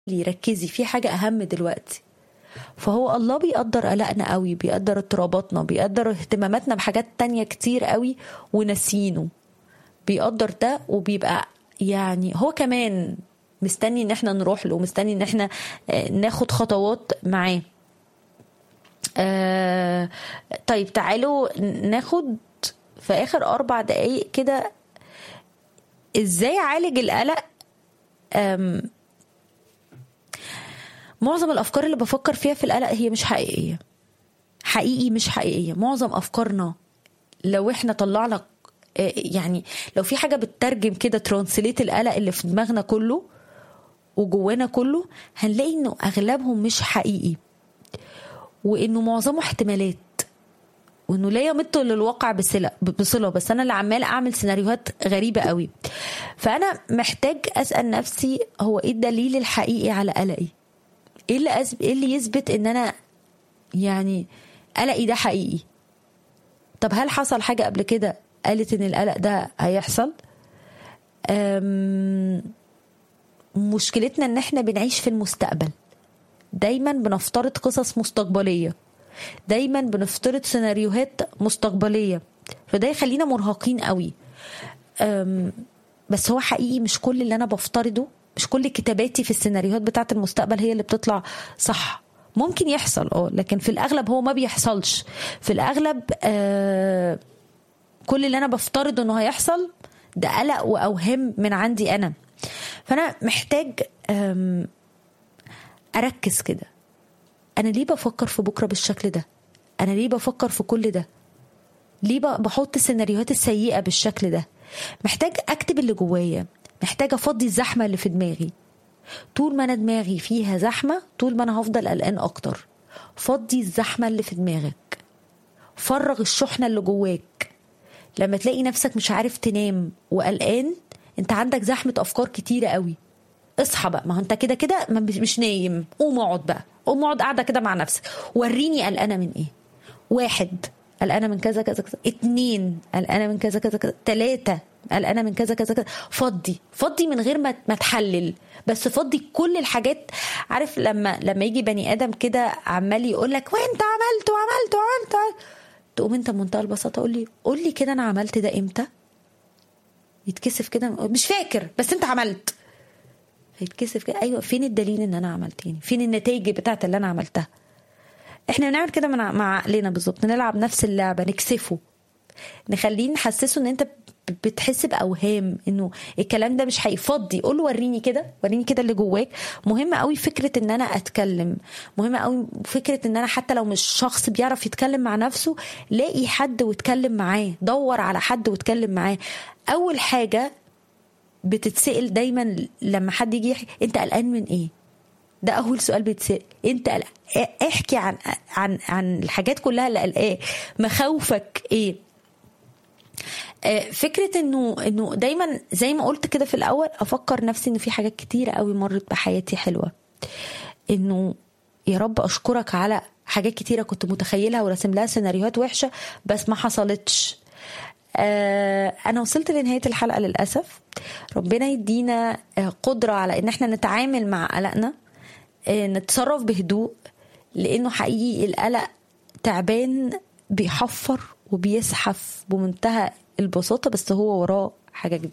ركزي في حاجة أهم دلوقتي فهو الله بيقدر قلقنا قوي بيقدر اضطراباتنا بيقدر اهتماماتنا بحاجات تانية كتير قوي وناسينه بيقدر ده وبيبقى يعني هو كمان مستني ان احنا نروح له مستني ان احنا ناخد خطوات معاه آه طيب تعالوا ناخد في اخر اربع دقايق كده ازاي اعالج القلق معظم الافكار اللي بفكر فيها في القلق هي مش حقيقيه حقيقي مش حقيقيه معظم افكارنا لو احنا طلعنا يعني لو في حاجه بتترجم كده ترانسليت القلق اللي في دماغنا كله وجوانا كله هنلاقي انه اغلبهم مش حقيقي وانه معظمه احتمالات وانه لا يمت للواقع بصله بصله بس انا اللي عمال اعمل سيناريوهات غريبه قوي فانا محتاج اسال نفسي هو ايه الدليل الحقيقي على قلقي ايه اللي أزب... ايه اللي يثبت ان انا يعني قلقي ده حقيقي طب هل حصل حاجه قبل كده قالت ان القلق ده هيحصل أم... مشكلتنا ان احنا بنعيش في المستقبل دايما بنفترض قصص مستقبليه دايما بنفترض سيناريوهات مستقبليه فده يخلينا مرهقين قوي أم... بس هو حقيقي مش كل اللي انا بفترضه مش كل كتاباتي في السيناريوهات بتاعه المستقبل هي اللي بتطلع صح ممكن يحصل اه لكن في الاغلب هو ما بيحصلش في الاغلب آه كل اللي انا بفترض انه هيحصل ده قلق واوهام من عندي انا فانا محتاج اركز كده انا ليه بفكر في بكره بالشكل ده انا ليه بفكر في كل ده ليه بحط السيناريوهات السيئه بالشكل ده محتاج اكتب اللي جوايا محتاجه افضي الزحمه اللي في دماغي طول ما انا دماغي فيها زحمه طول ما انا هفضل قلقان اكتر فضي الزحمه اللي في دماغك فرغ الشحنه اللي جواك لما تلاقي نفسك مش عارف تنام وقلقان انت عندك زحمه افكار كتيره قوي اصحى بقى ما هو انت كده كده مش نايم قوم اقعد بقى قوم اقعد قاعده كده مع نفسك وريني قلقانه من ايه واحد قلقانه من كذا كذا كذا اتنين قلقانه من كذا كذا كذا تلاته قلقانه من كذا كذا كذا فضي فضي من غير ما ما تحلل بس فضي كل الحاجات عارف لما لما يجي بني ادم كده عمال يقول لك وانت عملت وعملت وعملت تقوم انت بمنتهى البساطه قول لي قول لي كده انا عملت ده امتى يتكسف كده مش فاكر بس انت عملت يتكسف كده ايوه فين الدليل ان انا عملت يعني فين النتائج بتاعت اللي انا عملتها احنا بنعمل كده مع عقلنا بالظبط نلعب نفس اللعبه نكسفه نخليه نحسسه ان انت بتحس باوهام انه الكلام ده مش هيفضي قول له وريني كده وريني كده اللي جواك مهم قوي فكره ان انا اتكلم مهم قوي فكره ان انا حتى لو مش شخص بيعرف يتكلم مع نفسه لاقي حد واتكلم معاه دور على حد واتكلم معاه اول حاجه بتتسال دايما لما حد يجي يحكي انت قلقان من ايه ده اول سؤال بيتسال انت قلق... احكي عن عن عن الحاجات كلها اللي قلقاه مخاوفك ايه فكره انه انه دايما زي ما قلت كده في الاول افكر نفسي انه في حاجات كتيره قوي مرت بحياتي حلوه انه يا رب اشكرك على حاجات كتيره كنت متخيلها وراسم لها سيناريوهات وحشه بس ما حصلتش آه انا وصلت لنهايه الحلقه للاسف ربنا يدينا قدره على ان احنا نتعامل مع قلقنا آه نتصرف بهدوء لانه حقيقي القلق تعبان بيحفر وبيزحف بمنتهى البساطه بس هو وراه حاجه كبيره